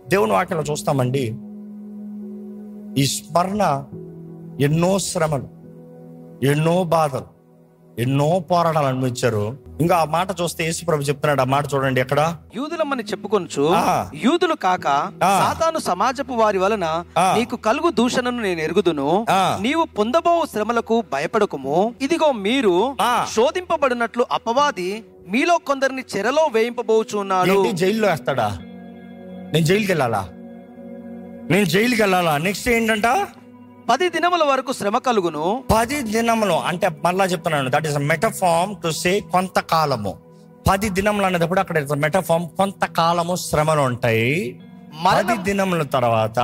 దేవుని వాక్యంలో చూస్తామండి ఈ స్మరణ ఎన్నో శ్రమలు ఎన్నో బాధలు ఎన్నో పోరాటాలు అనుభవించారు ఇంకా ఆ మాట చూస్తే యేసు ప్రభు చెప్తున్నాడు ఆ మాట చూడండి ఎక్కడ యూదులమ్మని చెప్పుకొనుచు ఆ. యూదులు కాక ఆ. సాతాను సమాజపు వారి వలన ఆ. నీకు కలుగు దూషణను నేను ఎరుగుదును ఆ. నీవు పొందబో శ్రమలకు భయపడకుము ఇదిగో మీరు ఆ. శోధింపబడినట్లు అపవాది మీలో కొందరిని చెరలో వేయింపబోచున్నాడు ఏంటి జైల్లో వేస్తాడా నేను జైలుకి వెళ్ళాలా నేను జైలుకి వెళ్ళాలా నెక్స్ట్ ఏంటంట పది దినముల వరకు శ్రమ కలుగును పది దినములు అంటే మళ్ళా చెప్తున్నాను that is metaphor to say కొంతకాలము పది దినములు అనేటప్పుడు అక్కడ మెటఫార్మ్ కొంతకాలము శ్రమలు ఉంటాయి పది మరణం దినముల తర్వాత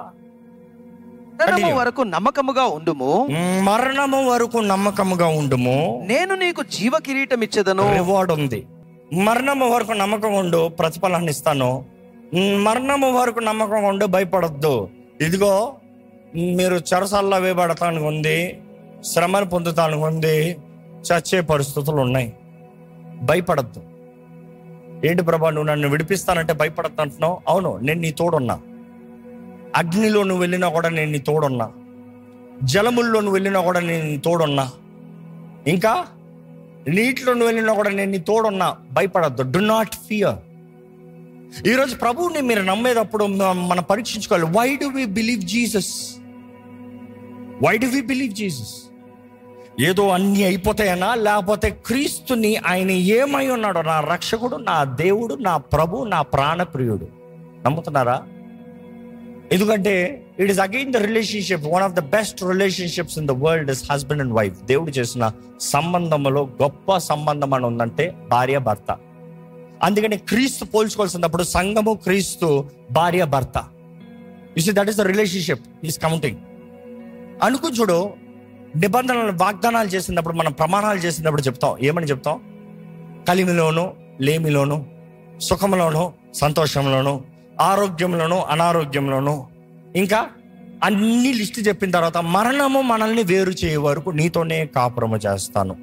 మరణము continue. వరకు నమ్మకముగా ఉండుము మరణము వరకు నమ్మకముగా ఉండుము నేను నీకు జీవ కిరీటం ఇచ్చేదను రివార్డ్ ఉంది మరణము వరకు నమ్మకం ఉండు ప్రతిఫలాన్ని ఇస్తాను మరణము వరకు నమ్మకం ఉండు భయపడొద్దు ఇదిగో మీరు చెరసాల్లో వేయబడటానికి ఉంది శ్రమను పొందుతానికి ఉంది చచ్చే పరిస్థితులు ఉన్నాయి భయపడద్దు ఏంటి ప్రభా నువ్వు నన్ను విడిపిస్తానంటే భయపడద్దు అంటున్నావు అవును నేను నీ తోడున్నా అగ్నిలో నువ్వు వెళ్ళినా కూడా నేను నీ తోడున్నా జలముల్లో నువ్వు వెళ్ళినా కూడా నేను నీ తోడున్నా ఇంకా నీటిలో నువ్వు వెళ్ళినా కూడా నేను నీ తోడున్నా భయపడద్దు డు నాట్ ఫియర్ ఈరోజు ప్రభువుని మీరు నమ్మేటప్పుడు మ- మనం పరీక్షించుకోవాలి why do we believe Jesus why do we believe Jesus ఏదో అన్ని అయిపోతాయనా లేకపోతే క్రీస్తుని ఆయన ఏమై ఉన్నాడో నా రక్షకుడు నా దేవుడు నా ప్రభు నా ప్రాణప్రియుడు నమ్ముతున్నారా ఎందుకంటే it is again the relationship one of the best relationships in the world is husband and wife దేవుడు చేసిన సంబంధంలో గొప్ప సంబంధం అని ఉందంటే భార్య భర్త అందుకని క్రీస్తు పోల్చుకోవాల్సినప్పుడు సంఘము క్రీస్తు భార్య భర్త you that is the relationship is counting అనుకు చూడు నిబంధనలు వాగ్దానాలు చేసినప్పుడు మనం ప్రమాణాలు చేసినప్పుడు చెప్తాం ఏమని చెప్తాం కలిమిలోను లేమిలోను సుఖంలోను సంతోషంలోను ఆరోగ్యంలోను అనారోగ్యంలోను ఇంకా అన్ని లిస్ట్ చెప్పిన తర్వాత మరణము మనల్ని వేరు చేయ వరకు నీతోనే కాపురము చేస్తాను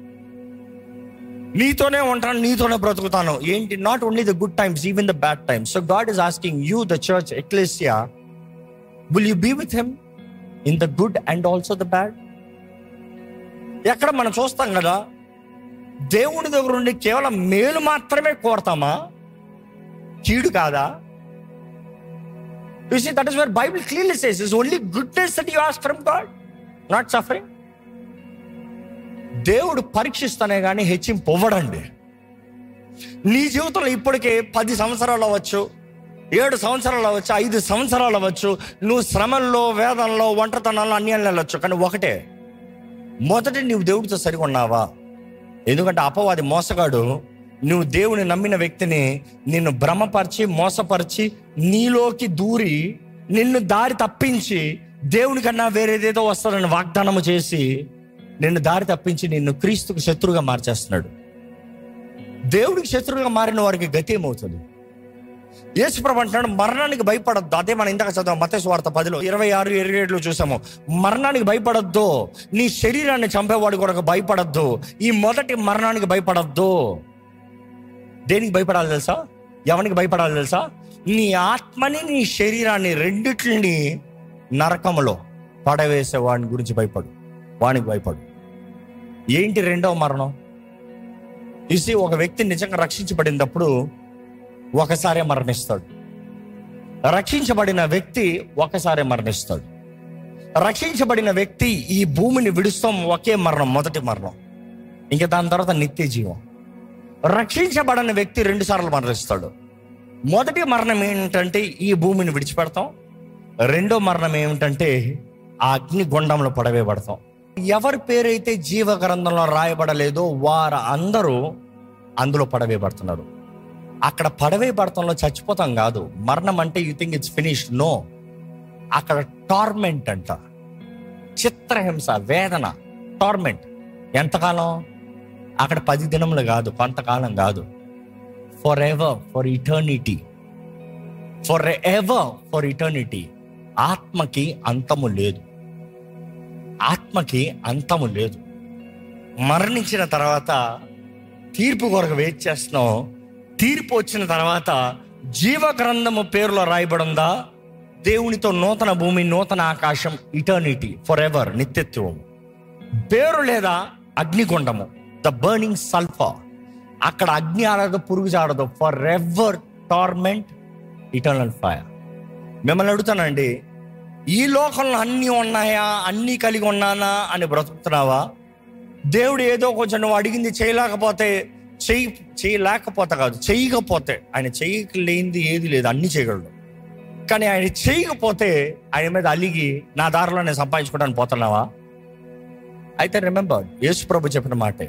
నీతోనే ఉంటాను నీతోనే బ్రతుకుతాను ఏంటి not only the good times even the bad times so God is asking you the church ecclesia will you be with him in the good and also the bad ఎక్కడ మనం చూస్తాం కదా దేవుని దగ్గర నుండి కేవలం మేలు మాత్రమే కోరతామా కీడు కాదా you see that is where Bible clearly says is only goodness that you ask from God not suffering దేవుడు పరీక్షిస్తానే కానీ హెచ్చింపు ఇవ్వడండి నీ జీవితంలో ఇప్పటికే పది సంవత్సరాలు అవ్వచ్చు ఏడు సంవత్సరాలు అవ్వచ్చు ఐదు సంవత్సరాలు అవ్వచ్చు నువ్వు శ్రమల్లో వేదనలో ఒంటరితనంలో అన్యాయాలు వెళ్ళొచ్చు కానీ ఒకటే మొదట నువ్వు దేవుడితో సరిగా ఉన్నావా ఎందుకంటే అపవాది మోసగాడు నువ్వు దేవుని నమ్మిన వ్యక్తిని నిన్ను భ్రమపరిచి మోసపరిచి నీలోకి దూరి నిన్ను దారి తప్పించి దేవుని కన్నా వేరేదేదో వస్తాడని వాగ్దానము చేసి నిన్ను దారి తప్పించి నిన్ను క్రీస్తుకు శత్రువుగా మార్చేస్తున్నాడు దేవుడికి శత్రువుగా మారిన వారికి గతి ఏమవుతుంది యేసుప్రభు అంటున్నాడు మరణానికి భయపడద్దు అదే మనం ఇందాక చదువు మత వార్త పదిలో ఇరవై ఆరు ఇరవై ఏడులో చూసాము మరణానికి భయపడద్దు నీ శరీరాన్ని చంపేవాడు కూడా భయపడద్దు ఈ మొదటి మరణానికి భయపడద్దు దేనికి భయపడాలి తెలుసా ఎవరికి భయపడాలి తెలుసా నీ ఆత్మని నీ శరీరాన్ని రెండిట్లని నరకములో పడవేసే వాడిని గురించి భయపడు వానికి భయపడు ఏంటి రెండవ మరణం ఇసి ఒక వ్యక్తి నిజంగా రక్షించబడినప్పుడు ఒకసారే మరణిస్తాడు రక్షించబడిన వ్యక్తి ఒకసారే మరణిస్తాడు రక్షించబడిన వ్యక్తి ఈ భూమిని విడుస్తాం ఒకే మరణం మొదటి మరణం ఇంకా దాని తర్వాత నిత్య జీవం రక్షించబడిన వ్యక్తి రెండు సార్లు మరణిస్తాడు మొదటి మరణం ఏంటంటే ఈ భూమిని విడిచిపెడతాం రెండో మరణం ఏమిటంటే ఆ అగ్ని గుండంలో పడవేయబడతాం ఎవరి పేరైతే జీవ గ్రంథంలో రాయబడలేదో వారు అందరూ అందులో పడవేయబడుతున్నారు అక్కడ పడవేయబడతంలో చచ్చిపోతాం కాదు మరణం అంటే you think it's finish no అక్కడ టార్మెంట్ అంట చిత్రహింస వేదన టార్మెంట్ ఎంతకాలం అక్కడ పది దినములు కాదు కొంతకాలం కాదు forever for eternity forever for eternity ఆత్మకి అంతము లేదు ఆత్మకి అంతము లేదు మరణించిన తర్వాత తీర్పు కొరకు వెయిట్ చేస్తున్నాం తీర్పు వచ్చిన తర్వాత జీవ గ్రంథము పేరులో రాయబడిందా దేవునితో నూతన భూమి నూతన ఆకాశం ఇటర్నిటీ ఫర్ ఎవర్ నిత్యత్వం పేరు లేదా అగ్నిగుండము ద బర్నింగ్ సల్ఫర్ అక్కడ అగ్ని ఆడదు పురుగు చాడదు forever torment eternal fire మిమ్మల్ని అడుగుతానండి ఈ లోకంలో అన్నీ ఉన్నాయా అన్నీ కలిగి ఉన్నానా అని బ్రతుకుతున్నావా దేవుడు ఏదో కొంచెం నువ్వు అడిగింది చేయలేకపోతే చెయ్యి చేయలేకపోతే కాదు చేయకపోతే ఆయన చేయలేనిది ఏది లేదు అన్ని చేయగలడు కానీ ఆయన చేయకపోతే ఆయన మీద అలిగి నా దారిలో నేను సంపాదించుకోవడానికి పోతున్నావా అయితే రిమెంబర్ యేసు ప్రభు చెప్పిన మాటే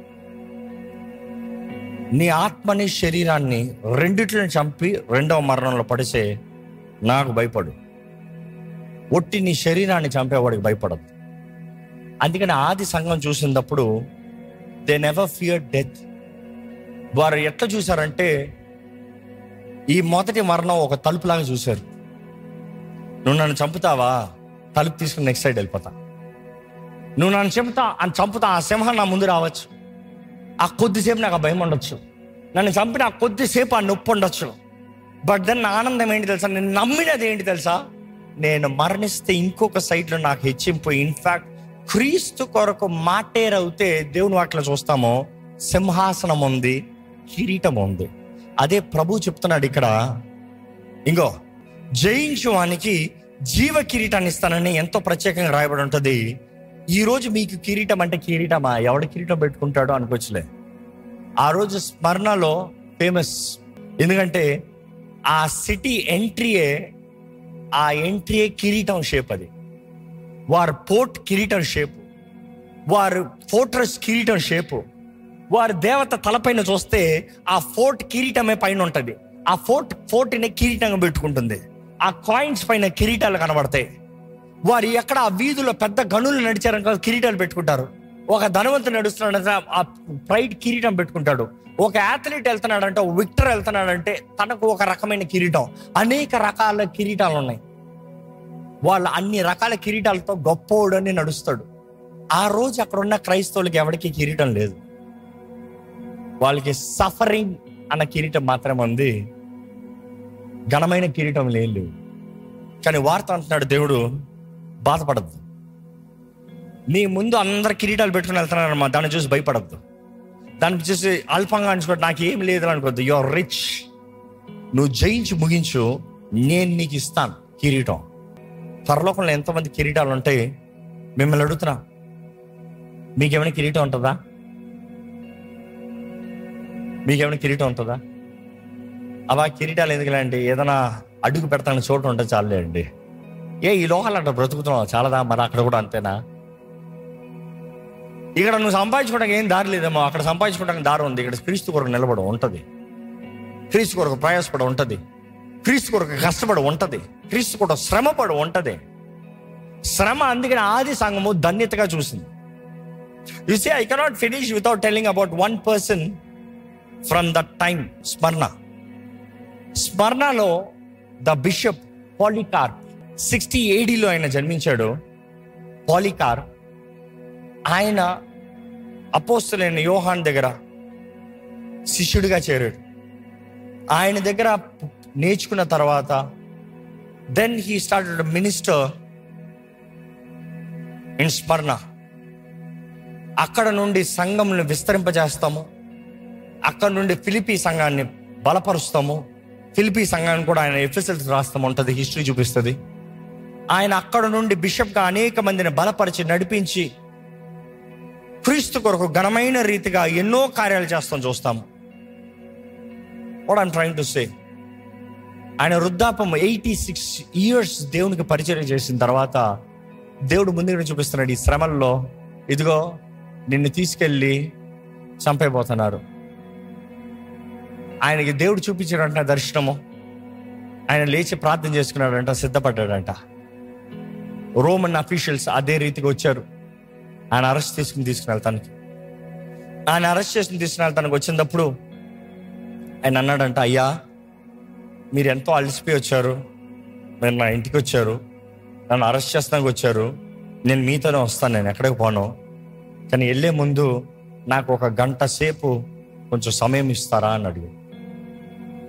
నీ ఆత్మని శరీరాన్ని రెండిట్లను చంపి రెండవ మరణంలో పడిసే నాకు భయపడు ఒట్టి నీ శరీరాన్ని చంపేవాడికి భయపడదు అందుకని ఆది సంఘం చూసినప్పుడు దే నెవర్ ఫియర్ డెత్ వారు ఎట్లా చూశారంటే ఈ మొదటి మరణం ఒక తలుపులాగా చూశారు నువ్వు నన్ను చంపుతావా తలుపు తీసుకుని నెక్స్ట్ సైడ్ వెళ్ళిపోతా నువ్వు నన్ను చంపుతా అని చంపుతా ఆ సింహం నా ముందు రావచ్చు ఆ కొద్దిసేపు నాకు ఆ భయం ఉండొచ్చు నన్ను చంపిన ఆ కొద్దిసేపు ఆ నొప్పి ఉండొచ్చు బట్ దెన్ నా ఆనందం ఏంటి తెలుసా నేను నమ్మినది ఏంటి తెలుసా నేను మరణిస్తే ఇంకొక సైడ్లో నాకు హెచ్చింపు ఇన్ఫాక్ట్ క్రీస్తు కొరకు మాటేరవుతే దేవుని వాటిలో చూస్తామో సింహాసనం ఉంది కిరీటం ఉంది అదే ప్రభు చెప్తున్నాడు ఇక్కడ ఇంకో జయించు వానికి జీవ కిరీటాన్ని ఇస్తానని ఎంతో ప్రత్యేకంగా రాయబడి ఉంటుంది ఈ రోజు మీకు కిరీటం అంటే కిరీటమా ఎవడ కిరీటం పెట్టుకుంటాడో అనుకోవచ్చులే ఆ రోజు స్మరణలో ఫేమస్ ఎందుకంటే ఆ సిటీ ఎంట్రీయే ఆ ఎంట్రీయే కిరీటం షేప్ అది వారి పోర్ట్ కిరీటం షేపు వారు ఫోర్ట్రెస్ కిరీటం షేపు వారి దేవత తలపైన చూస్తే ఆ ఫోర్ట్ కిరీటమే పైన ఉంటుంది ఆ ఫోర్ట్ ఫోర్ట్ని కిరీటంగా పెట్టుకుంటుంది ఆ కాయిన్స్ పైన కిరీటాలు కనబడతాయి వారు ఎక్కడ ఆ వీధిలో పెద్ద గనులు నడిచారనుకో కిరీటాలు పెట్టుకుంటారు ఒక ధనవంతుడు నడుస్తున్నాడంటే ఆ ప్రైడ్ కిరీటం పెట్టుకుంటాడు ఒక అథ్లీట్ వెళ్తున్నాడంటే ఒక విక్టర్ వెళ్తున్నాడంటే తనకు ఒక రకమైన కిరీటం అనేక రకాల కిరీటాలు ఉన్నాయి వాళ్ళ అన్ని రకాల కిరీటాలతో గొప్పోడని నడుస్తాడు ఆ రోజు అక్కడ ఉన్న క్రైస్తవులకి ఎవరికి కిరీటం లేదు వాళ్ళకి సఫరింగ్ అన్న కిరీటం మాత్రమే ఉంది ఘనమైన కిరీటం లేదు కానీ వార్త అంటున్నాడు దేవుడు బాధపడద్దు నీ ముందు అందరు కిరీటాలు పెట్టుకుని వెళ్తున్నారమ్మా దాన్ని చూసి భయపడద్దు దాన్ని చూసి అల్పంగా అనుకోవద్దు నాకు ఏం లేదు అనుకోవద్దు యు ఆర్ రిచ్ నువ్వు జయించి ముగించు నేను నీకు ఇస్తాను కిరీటం పరలోకంలో ఎంతమంది కిరీటాలు ఉంటాయి మిమ్మల్ని అడుగుతున్నా మీకేమైనా కిరీటం ఉంటుందా మీకేమైనా కిరీటం ఉంటుందా అవా కిరీటాలు ఎందుకులేండి ఏదైనా అడుగు పెడతాను చోటు ఉంటే చాలే అండి ఏ ఈ లోకాలు అట్లా బ్రతుకుతున్నావు చాలదా మరి అక్కడ కూడా అంతేనా ఇక్కడ నువ్వు సంపాదించుకోవడానికి ఏం దారి లేదేమో అక్కడ సంపాదించుకోవడానికి దారి ఉంది ఇక్కడ క్రీస్తు కొరకు నిలబడి ఉంటుంది క్రీస్తు కొరకు ప్రయాసపడి ఉంటుంది క్రీస్తు కొరకు కష్టపడి ఉంటుంది క్రీస్తు కొరకు శ్రమపడి ఉంటుంది శ్రమ అందుకని ఆది సంఘము ధన్యతగా చూసింది you say I cannot finish without telling about one person from the time స్మరణ స్మరణలో ద బిషప్ పాలికార్ సిక్స్టీ ఏడీలో ఆయన జన్మించాడు పాలికార్ ఆయన అపోస్తులైన యోహాన్ దగ్గర శిష్యుడిగా చేరాడు ఆయన దగ్గర నేర్చుకున్న తర్వాత then he started minister in Smyrna అక్కడ నుండి సంఘంను విస్తరింపజేస్తాము అక్కడ నుండి ఫిలిపి సంఘాన్ని బలపరుస్తాము ఫిలిపి సంఘాన్ని కూడా ఆయన ఎఫ్ఎస్ఎల్స్ రాస్తాం ఉంటుంది హిస్టరీ చూపిస్తుంది ఆయన అక్కడ నుండి బిషప్గా అనేక మందిని బలపరిచి నడిపించి క్రీస్తు కొరకు ఘనమైన రీతిగా ఎన్నో కార్యాలు చేస్తాం చూస్తాము what I'm trying to say ఆయన వృద్ధాపం ఎయిటీ సిక్స్ ఇయర్స్ దేవునికి పరిచయం చేసిన తర్వాత దేవుడు ముందుగా చూపిస్తున్నాడు ఈ శ్రమల్లో ఇదిగో నిన్ను తీసుకెళ్ళి చంపైపోతున్నారు ఆయనకి దేవుడు చూపించాడంట దర్శనము ఆయన లేచి ప్రార్థన చేసుకున్నాడంట సిద్ధపడ్డాడంట రోమన్ అఫీషియల్స్ అదే రీతిగా వచ్చారు ఆయన అరెస్ట్ తీసుకుని తీసుకుని వెళ్తానికి ఆయన అరెస్ట్ చేసుకుని తీసుకుని వెళ్తానికి వచ్చినప్పుడు ఆయన అన్నాడంట అయ్యా మీరు ఎంతో అలసిపోయి వచ్చారు మీరు నా ఇంటికి వచ్చారు నన్ను అరెస్ట్ చేస్తానికి వచ్చారు నేను మీతోనే వస్తాను నేను ఎక్కడికి పోను కానీ వెళ్ళే ముందు నాకు ఒక గంట సేపు కొంచెం సమయం ఇస్తారా అని అడిగాడు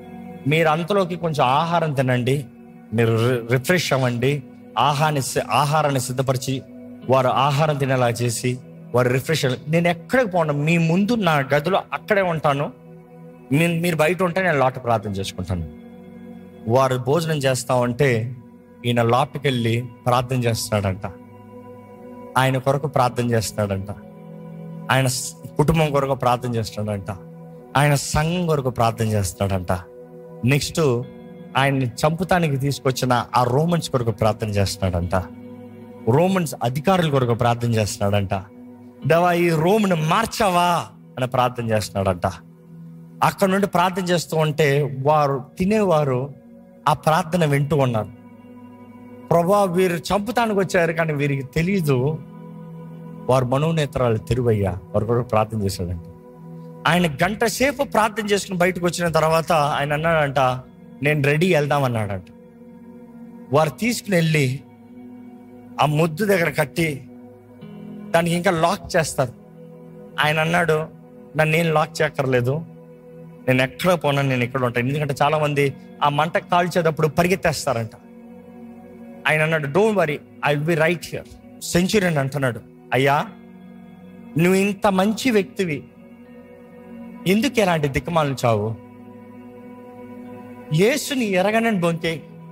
మీరు అంతలోకి కొంచెం ఆహారం తినండి మీరు రిఫ్రెష్ అవ్వండి ఆహారాన్ని సి- ఆహారాన్ని సిద్ధపరిచి వారు ఆహారం తినేలా చేసి వారు రిఫ్రెష్ నేను ఎక్కడికి పోను మీ ముందు నా గదిలో అక్కడే ఉంటాను మీ- మీరు బయట ఉంటే నేను లాట ప్రార్థన చేసుకుంటాను వారు భోజనం చేస్తా ఉంటే ఈయన లాట్కి వెళ్ళి ప్రార్థన చేస్తున్నాడంట ఆయన కొరకు ప్రార్థన చేస్తున్నాడంట ఆయన స్- కుటుంబం కొరకు ప్రార్థన చేస్తున్నాడంట ఆయన సంఘం కొరకు ప్రార్థన చేస్తున్నాడంట నెక్స్ట్ ఆయన్ని చంపుతానికి తీసుకొచ్చిన ఆ రోమన్స్ కొరకు ప్రార్థన చేస్తున్నాడంట రోమన్స్ అధికారుల కొరకు ప్రార్థన చేస్తున్నాడంట దేవా ఈ రోమ్ను మార్చావా అని ప్రార్థన చేస్తున్నాడంట అక్కడ నుండి ప్రార్థన చేస్తూ ఉంటే వారు తినేవారు ఆ ప్రార్థన వింటూ ఉన్నారు ప్రభా వీరు చంపుతానికి వచ్చారు కానీ వీరికి తెలియదు వారు మనోనేత్రాలు తెరువయ్యా వారు కూడా ప్రార్థన చేశాడంట ఆయన గంట సేపు ప్రార్థన చేసుకుని బయటకు వచ్చిన తర్వాత ఆయన అన్నాడంట నేను రెడీ వెళ్దాం అన్నాడంట వారు తీసుకుని వెళ్ళి ఆ ముద్దు దగ్గర కట్టి దానికి ఇంకా లాక్ చేస్తారు ఆయన అన్నాడు నన్ను ఏం లాక్ చేయక్కర్లేదు నేను ఎక్కడ పోనా నేను ఇక్కడ ఉంటాను ఎందుకంటే చాలా మంది ఆ మంట కాల్చేటప్పుడు పరిగెత్తేస్తారంట ఆయన అన్నాడు don't worry I will be right here century అంటున్నాడు అయ్యా నువ్వు ఇంత మంచి వ్యక్తివి ఎందుకు ఎలాంటి దిక్కుమాలను చావు యేసుని ఎరగనని బొంకే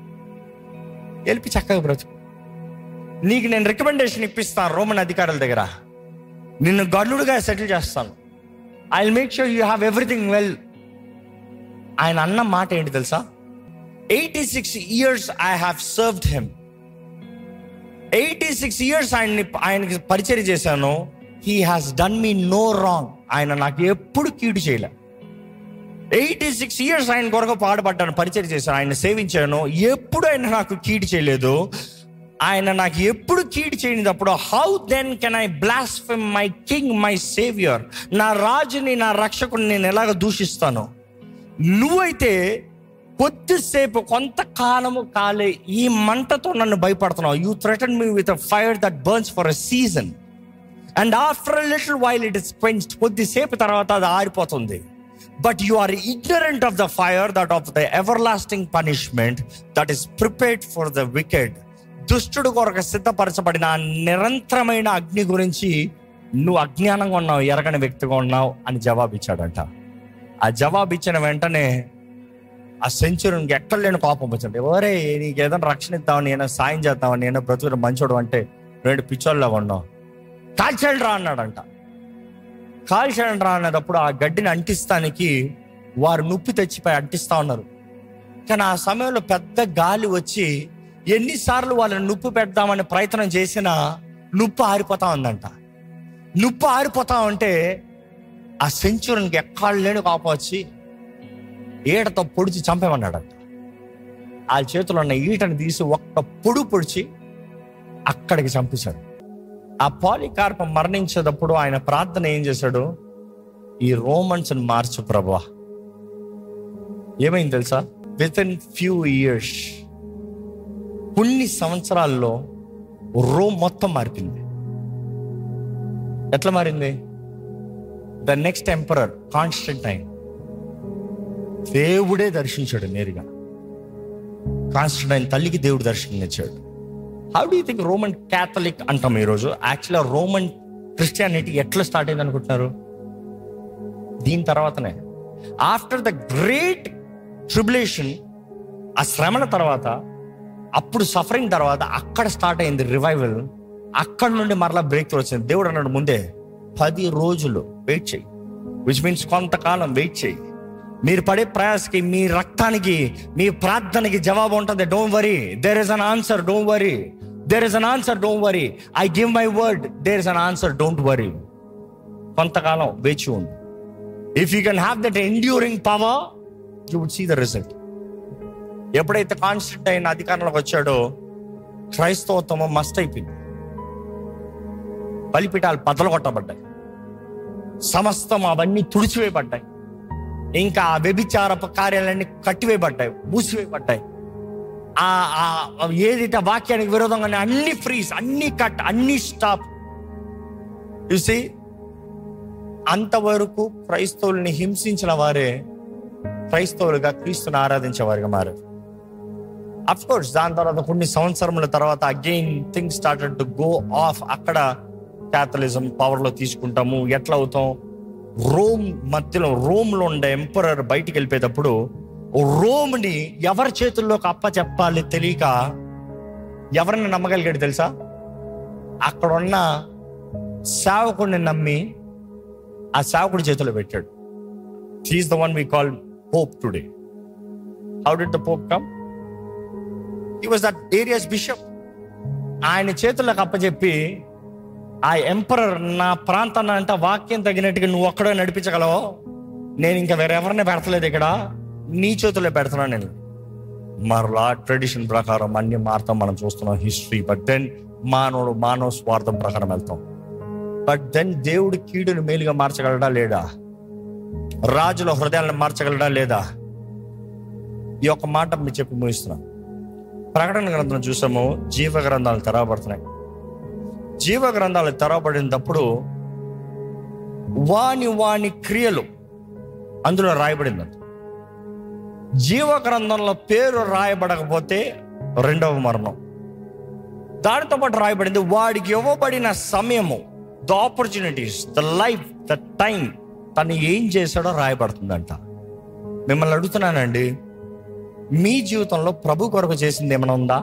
వెళ్ళి చక్కగా బ్రతుకు నీకు నేను రికమెండేషన్ ఇప్పిస్తాను రోమన్ అధికారుల దగ్గర నిన్ను గర్లుడుగా సెటిల్ చేస్తాను I make sure you have everything well ఆయన అన్న మాట ఏంటి తెలుసా eighty six years I have served him eighty six years ఆయన్ని ఆయనకి పరిచయం చేశాను he has done me no wrong ఆయన నాకు ఎప్పుడు కీడు చేయలే ఎయిటీ సిక్స్ ఇయర్స్ ఆయన కొరకు పాడుపడ్డాను పరిచయం చేశాను ఆయన సేవించాను ఎప్పుడు ఆయన నాకు కీడు చేయలేదు ఆయన నాకు ఎప్పుడు కీడు చేయనిదప్పుడు how then can I blaspheme my king my saviour నా రాజుని నా రక్షకుని నేను ఎలాగ దూషిస్తాను నువ్వైతే కొద్దిసేపు కొంతకాలము కాలే ఈ మంటతో నన్ను భయపడుతున్నావు you threaten me with fire that burns for a season and after little while it is quenched కొద్దిసేపు తర్వాత అది ఆరిపోతుంది but you are ignorant of the fire that of the everlasting punishment that is prepared for the wicked దుష్టుడు కొరకు సిద్ధపరచబడిన ఆ నిరంతరమైన అగ్ని గురించి నువ్వు అజ్ఞానంగా ఉన్నావు ఎరగని వ్యక్తిగా ఉన్నావు అని జవాబు ఇచ్చాడంట ఆ జవాబు ఇచ్చిన వెంటనే ఆ సెంచురీకి ఎక్కడ లేని కోపం వచ్చింది ఎవరే నీకు ఏదైనా రక్షణ ఇద్దామని నేను సాయం చేద్దామని నేను బ్రతుకుని మంచోడు అంటే రెండు పిచ్చోళ్ళగా ఉన్నావు కాల్చేయండి రా అన్నాడంట కాల్చేయండి రా అన్నప్పుడు ఆ గడ్డిని అంటిస్తానికి వారు నొప్పి తెచ్చిపోయి అంటిస్తా ఉన్నారు కానీ ఆ సమయంలో పెద్ద గాలి వచ్చి ఎన్నిసార్లు వాళ్ళని నుప్పు పెడదామని ప్రయత్నం చేసినా నుప్పు ఆరిపోతా ఉందంట నుప్పు ఆరిపోతా ఉంటే ఆ సెంచురీకి ఎక్కడ లేని కోపం వచ్చి ఈటతో పొడిచి చంపేమన్నాడంట ఆ చేతిలో ఉన్న ఈటని తీసి ఒక్క పొడు పొడిచి అక్కడికి చంపేశాడు ఆ పాలికార్ప మరణించేటప్పుడు ఆయన ప్రార్థన ఏం చేశాడు ఈ రోమన్స్ మార్చు ప్రభా ఏమైంది తెలుసా విత్ ఇన్ ఫ్యూ ఇయర్స్ కొన్ని సంవత్సరాల్లో రోమ్ మొత్తం మారిపోయింది ఎట్లా మారింది ద నెక్స్ట్ ఎంపరర్ కాన్స్టంటైన్ దేవుడే దర్శించాడు నేరుగా కాన్స్టంటైన్ తల్లికి దేవుడు దర్శనం ఇచ్చాడు how do think Roman Catholic అంటాం ఈరోజు యాక్చువల్గా రోమన్ క్రిస్టియానిటీ ఎట్లా స్టార్ట్ అయింది అనుకుంటున్నారు దీని తర్వాతనే ఆఫ్టర్ ద గ్రేట్ ట్రిబులేషన్ ఆ శ్రమల తర్వాత అప్పుడు సఫరింగ్ తర్వాత అక్కడ స్టార్ట్ అయింది రివైవల్ అక్కడ నుండి మరలా బ్రేక్ త్రూ వచ్చింది దేవుడు అన్నాడు ముందే పది రోజులు వెయిట్ చేయి విచ్ మీన్స్ కొంతకాలం వెయిట్ చేయి మీరు పడే ప్రయాసకి మీ రక్తానికి మీ ప్రార్థనకి జవాబు ఉంటుంది don't worry there is an answer don't worry there is an answer don't worry I give my word there is an answer don't worry కొంతకాలం వేచి ఉంది if you can have that enduring power you would see the result ఎప్పుడైతే Constantine అయిన అధికారంలోకి వచ్చాడో క్రైస్తవత్వం must అయిపోయింది బలిపీఠాలు బద్దలు కొట్టబడ్డాయి సమస్తం అవన్నీ తుడిచివేయబడ్డాయి ఇంకా ఆ వ్యభిచారపు కార్యాలన్నీ కట్టివేయబడ్డాయి మూసివేయబడ్డాయి ఆ ఆ ఏదైతే వాక్యానికి విరోధంగానే అన్ని ఫ్రీస్ అన్ని కట్ అన్ని స్టాప్ చూసి అంతవరకు క్రైస్తవుల్ని హింసించిన వారే క్రైస్తవులుగా క్రీస్తుని ఆరాధించేవారుగా మారారు అఫ్ కోర్స్ దాని తర్వాత కొన్ని సంవత్సరముల తర్వాత again things started to go off అక్కడ క్యాథలిజం పవర్ లో తీసుకుంటాము ఎట్లా అవుతాం రోమ్ మధ్యలో రోమ్ లో ఉండే ఎంపరర్ బయటికి వెళ్ళిపోయేటప్పుడు రోమ్ ని ఎవరి చేతుల్లోకి అప్ప చెప్పాలి తెలియక ఎవరిని నమ్మగలిగాడు తెలుసా అక్కడ ఉన్న సేవకుడిని నమ్మి ఆ సేవకుడి చేతిలో పెట్టాడు he is the one we call pope today how did the pope come he was that area's bishop ఆయన చేతులకు అప్పచెప్పి ఆ ఎంపరర్ నా ప్రాంతాన్ని అంటే వాక్యం తగినట్టుగా నువ్వు ఒక్కడే నడిపించగలవు నేను ఇంకా వేరెవరిని పెడతలేదు ఇక్కడ నీ చేతుల్లో పెడుతున్నాను నేను మరలా ట్రెడిషన్ ప్రకారం అన్ని మారుతాం మనం చూస్తున్నాం హిస్టరీ బట్ దెన్ మానవుడు మానవ స్వార్థం ప్రకారం వెళ్తాం బట్ దెన్ దేవుడు కీడుని మేలుగా మార్చగలడా లేడా రాజుల హృదయాలను మార్చగలడా లేదా ఈ యొక్క మాట మీరు చెప్పి ముగిస్తున్నాం ప్రకటన గ్రంథం చూసాము జీవ గ్రంథాలు తెరవబడుతున్నాయి జీవ గ్రంథాలు తెరవబడినప్పుడు వాని వాని క్రియలు అందులో రాయబడిందంట జీవ గ్రంథంలో పేరు రాయబడకపోతే రెండవ మరణం దానితో పాటు రాయబడింది వాడికి ఇవ్వబడిన సమయము the opportunities the life the time తను ఏం చేశాడో రాయబడుతుందంట మిమ్మల్ని అడుగుతున్నానండి మీ జీవితంలో ప్రభు కొరకు చేసింది ఏమైనా ఉందా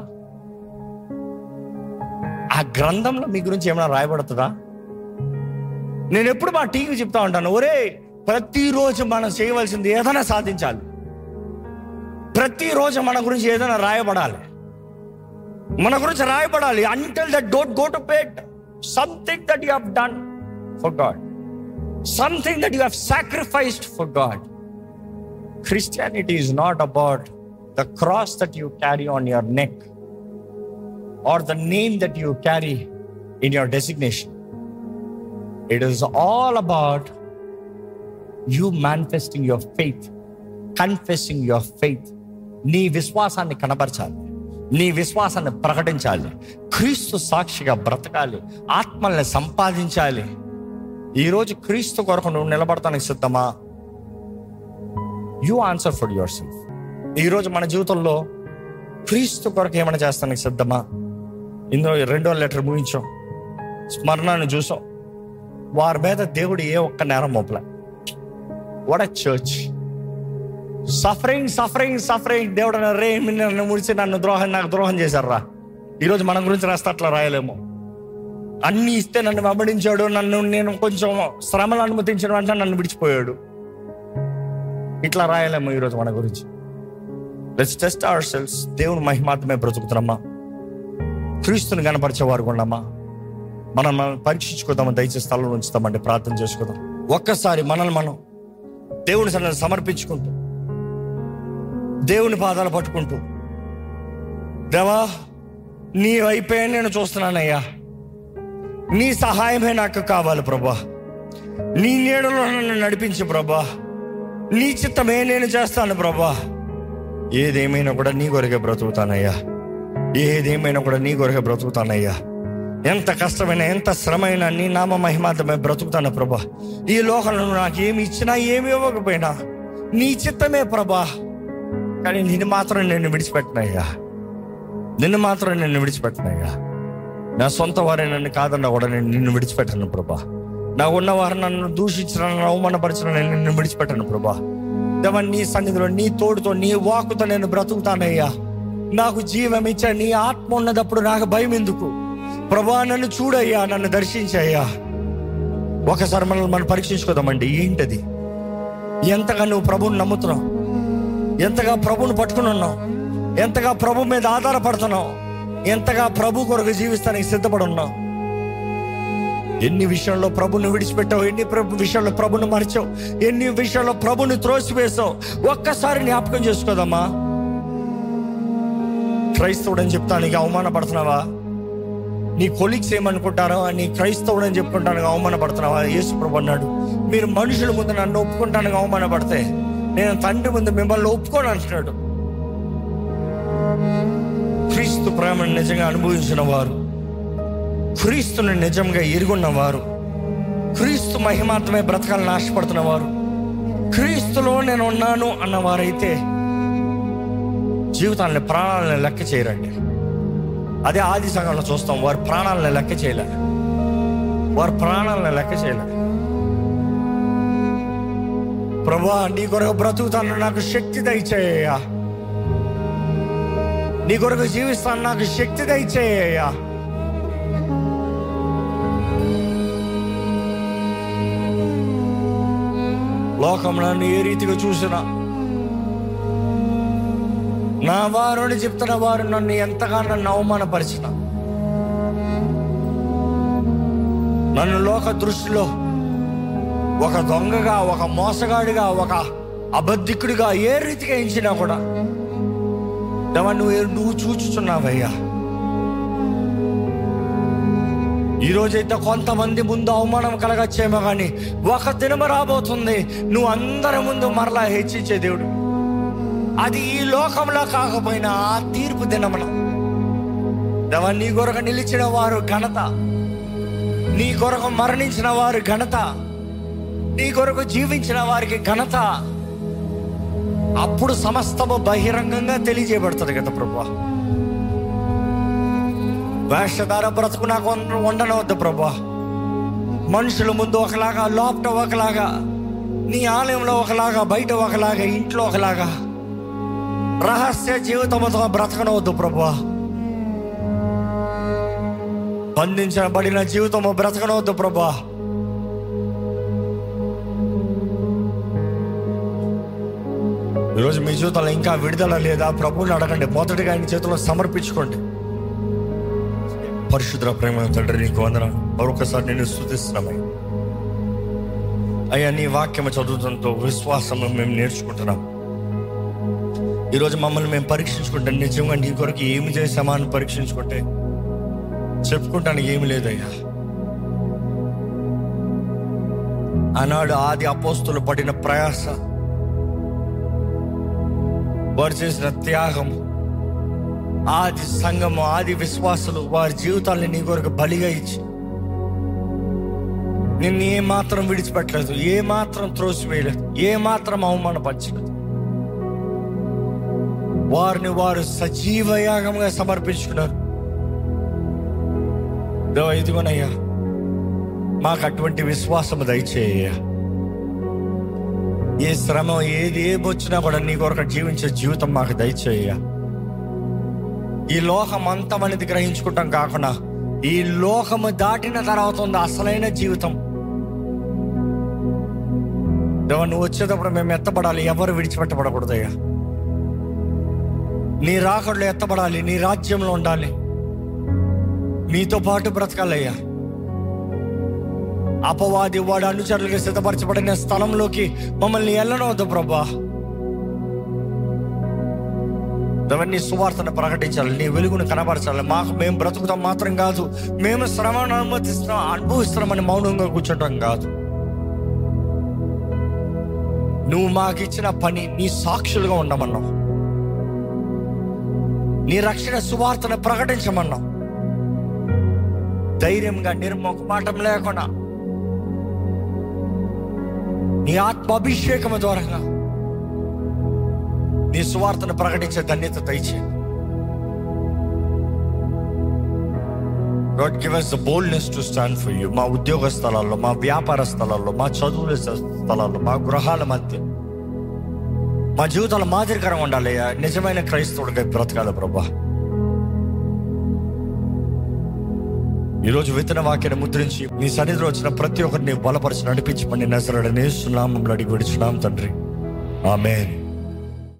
ఆ గ్రంథంలో మీ గురించి ఏమైనా రాయబడుతుందా నేను ఎప్పుడు మా టీవీ చెప్తా ఉంటాను ఒరే ప్రతిరోజు మనం చేయవలసింది ఏదైనా సాధించాలి ప్రతిరోజు మన గురించి ఏదైనా రాయబడాలి మన గురించి రాయబడాలి until that don't go to bed something that you have done for God something that you have sacrificed for God Christianity is not about the cross that you carry on your neck or the name that you carry in your designation. It is all about you manifesting your faith, confessing your faith. నీ విశ్వాసాన్ని కనబరచాలి నీ విశ్వాసాన్ని ప్రకటించాలి క్రీస్తు సాక్షిగా బ్రతకాలి ఆత్మల్ని సంపాదించాలి ఈరోజు క్రీస్తు కొరకు నువ్వు నిలబడటానికి సిద్ధమా you answer for yourself ఈరోజు మన జీవితంలో క్రీస్తు కొరకు ఏమైనా చేస్తానికి సిద్ధమా ఇందులో రెండో లెటర్ ముగించాం స్మరణను చూసాం వారి మీద దేవుడు ఏ ఒక్క నేరం మోపలే what church suffering suffering suffering దేవుడు అన్న రే నన్ను ముడిచి నన్ను ద్రోహం నాకు ద్రోహం చేశారా ఈరోజు మన గురించి రాస్తే అట్లా రాయలేము అన్ని ఇస్తే నన్ను వెంబడించాడు నన్ను నేను కొంచెం శ్రమలు అనుమతించిన వెంటనే నన్ను విడిచిపోయాడు ఇట్లా రాయలేము ఈరోజు మన గురించి లెట్స్ టెస్ట్ అవర్ సెల్స్ దేవుని మహిమాత్మే బ్రతుకుతున్నామా క్రీస్తుని కనపరిచేవారు ఉండమ్మా మనం మనం పరీక్షించుకుందామా దయచేసి స్థలంలో ఉంచుతామంటే ప్రార్థన చేసుకుందాం ఒక్కసారి మనల్ని మనం దేవుని సన్నిధిని సమర్పించుకుంటూ దేవుని పాదాలు పట్టుకుంటూ దేవా నీ వైపే నేను చూస్తున్నానయ్యా నీ సహాయమే నాకు కావాలి ప్రభా నీ నీడలో నన్ను నడిపించు ప్రభా నీ చిత్తమే నేను చేస్తాను ప్రభా ఏదేమైనా కూడా నీ కొరకే బ్రతుకుతానయ్యా ఏదేమైనా కూడా నీ కొరకే బ్రతుకుతానయ్యా ఎంత కష్టమైనా ఎంత శ్రమైనా నీ నామ మహిమాతమే బ్రతుకుతాను ప్రభా ఈ లోకంలో నాకు ఏమి ఇచ్చినా ఏమి ఇవ్వకపోయినా నీ చిత్తమే ప్రభా కానీ నిన్ను మాత్రం నేను విడిచిపెట్టినయ్యా నిన్ను మాత్రం నేను విడిచిపెట్టినయ్యా నా సొంత వారే నన్ను కాదన్నా కూడా నేను నిన్ను విడిచిపెట్టను ప్రభా నా ఉన్నవారు నన్ను దూషించిన నన్ను అవమానపరిచిన నేను నిన్ను విడిచిపెట్టను ప్రభా దేవా నీ సన్నిధిలో నీ తోడుతో నీ వాకుతో నేను బ్రతుకుతానయ్యా నాకు జీవం ఇచ్చా నీ ఆత్మ ఉన్నదప్పుడు నాకు భయం ఎందుకు ప్రభా నన్ను చూడయ్యా నన్ను దర్శించయ్యా ఒకసారి మనల్ని మనం పరీక్షించుకోదామండి ఏంటది ఎంతగా నువ్వు ప్రభువుని నమ్ముతున్నావు ఎంతగా ప్రభువుని పట్టుకుని ఉన్నావు ఎంతగా ప్రభు మీద ఆధారపడుతున్నావు ఎంతగా ప్రభు కొరకు జీవిస్తానికి సిద్ధపడి ఉన్నావు ఎన్ని విషయంలో ప్రభుని విడిచిపెట్టావు ఎన్ని ప్రభు విషయంలో ప్రభుని మరిచావు ఎన్ని విషయంలో ప్రభుని త్రోసివేసావు ఒక్కసారి జ్ఞాపకం చేసుకోదమ్మా క్రైస్తవుడు అని చెప్తానికి అవమానపడుతున్నావా నీ కొలీగ్స్ ఏమనుకుంటారో నీ క్రైస్తవుడు అని చెప్పుకుంటానికి అవమానపడుతున్నావా యేసు ప్రభు అన్నాడు మీరు మనుషుల ముందు నన్ను ఒప్పుకుంటానికి అవమానపడితే నేను తండ్రి ముందు మిమ్మల్ని ఒప్పుకోను అంటున్నాడు క్రీస్తు ప్రేమను నిజంగా అనుభవించిన వారు క్రీస్తుని నిజంగా ఎరుగున్న వారు క్రీస్తు మహిమాత్మే బ్రతకాలని ఆశపడుతున్న వారు క్రీస్తులో నేను ఉన్నాను అన్నవారైతే జీవితాన్ని ప్రాణాలను లెక్క చేయరండి అదే ఆది సంఘంలో చూస్తాం వారి ప్రాణాలను లెక్క చేయలే వారి ప్రాణాలను లెక్క చేయలే ప్రభా నీ కొరకు బ్రతుకుతాను నాకు శక్తి దయచేయ్యా నీ కొరకు జీవిస్తాను నాకు శక్తి దయచేయ్యా లోకం నన్ను ఏ రీతిగా చూసినా నా వారుని చెప్తున్న వారు నన్ను ఎంతగానో నన్ను అవమానపరిచిన నన్ను లోక దృష్టిలో ఒక దొంగగా ఒక మోసగాడిగా ఒక అబద్ధికుడిగా ఏ రీతిగా ఎంచినా కూడా దేవా నువ్వు నువ్వు చూచుచున్నావయ్యా ఈ రోజైతే కొంతమంది ముందు అవమానం కలగచ్చేమో కానీ ఒక దినము రాబోతుంది నువ్వు అందరి ముందు మరలా హెచ్చించే దేవుడు అది ఈ లోకంలో కాకపోయినా ఆ తీర్పు దినమున దేవా నీ కొరకు నిలిచిన వారు ఘనత నీ కొరకు మరణించిన వారు ఘనత నీ కొరకు జీవించిన వారికి ఘనత అప్పుడు సమస్తము బహిరంగంగా తెలియజేయబడుతుంది కదా ప్రభా వేషధార బ్రతుకు నాకు ఉండ- ఉండనవద్దు ప్రభా మనుషుల ముందు ఒకలాగా లోపట ఒకలాగా నీ ఆలయంలో ఒకలాగా బయట ఒకలాగా ఇంట్లో ఒకలాగా రహస్య జీవితంతో బ్రతకనవద్దు ప్రభా బంధించబడిన జీవితము బ్రతకనవద్దు ప్రభా ఈరోజు మీ జీవితంలో ఇంకా విడుదల లేదా ప్రభువుని అడగండి మొదటిగా ఆయన చేతిలో సమర్పించుకోండి పరిశుద్ర ప్రేమ తండ్రి నీకు వందన మరొకసారి నేను స్థుతిస్తున్నామయ్య అయ్యా నీ వాక్యం చదువుతంతో విశ్వాసం మేము నేర్చుకుంటున్నాం ఈరోజు మమ్మల్ని మేము పరీక్షించుకుంటే నిజంగా నీ కొరకు ఏమి చేసామా అని పరీక్షించుకుంటే చెప్పుకుంటానికి ఏమి లేదయ్యా ఆనాడు ఆది అపోస్తులు పడిన ప్రయాస వారు చేసిన త్యాగం ఆది సంఘము ఆది విశ్వాసులు వారి జీవితాల్ని నీ కొరకు బలిగా ఇచ్చి నిన్ను ఏ మాత్రం విడిచిపెట్టలేదు ఏ మాత్రం త్రోసివేయలేదు ఏ మాత్రం అవమానపరచలేదు వారిని వారు సజీవ యాగంగా సమర్పించుకున్నారు దేవా, ఇదిగోనయ్యా మాకు అటువంటి విశ్వాసం దయచేయ్యా ఏ శ్రమ ఏది ఏమి వచ్చినా కూడా నీ కొరకు జీవించే జీవితం మాకు దయచేయ్యా ఈ లోకం అంతమనేది గ్రహించుకుంటాం కాకుండా ఈ లోకము దాటిన తర్వాత ఉంది అసలైన జీవితం దేవా నువ్వు వచ్చేటప్పుడు మేము ఎత్తబడాలి ఎవరు విడిచిపెట్టబడకూడదయ్యా నీ రాకడలో ఎత్తబడాలి నీ రాజ్యంలో ఉండాలి నీతో పాటు బ్రతకాలయ్యా అపవాది వాడు అనుచరులుగా సిద్ధపరచబడిన స్థలంలోకి మమ్మల్ని వెళ్ళనవద్దు ప్రభా ఎవరిని సువార్తను ప్రకటించాలి నీ వెలుగును కనబరచాలి మాకు మేము బ్రతుకుతాం మాత్రం కాదు మేము శ్రమను అనుమతిస్తున్నాం అనుభవిస్తున్నామని మౌనంగా కూర్చోటం కాదు నువ్వు మాకు ఇచ్చిన పని నీ సాక్షులుగా ఉండమన్నావు నీ రక్షణ సువార్తను ప్రకటించమన్నావు ధైర్యంగా నిర్మోకమాటం లేకుండా నీ ఆత్మ అభిషేకం ద్వారా నీ సువార్తను ప్రకటించే ధన్యత దయచే God give us the boldness to stand for you మా ఉద్యోగ స్థలాల్లో మా వ్యాపార స్థలాల్లో మా చదువుల స్థలాల్లో మా గృహాల మధ్య మా జీవితాలు మాదిరికరంగా ఉండాలి నిజమైన క్రైస్తవుడిగా బ్రతకాలి ప్రభా ఈరోజు విత్తన వాక్యాన్ని ముద్రించి నీ సన్నిధిలో వచ్చిన ప్రతి ఒక్కరిని బలపరిచి నడిపించమని నజరడనే సున్నామంలో అడిగి విడుచున్నాం తండ్రి ఆమెన్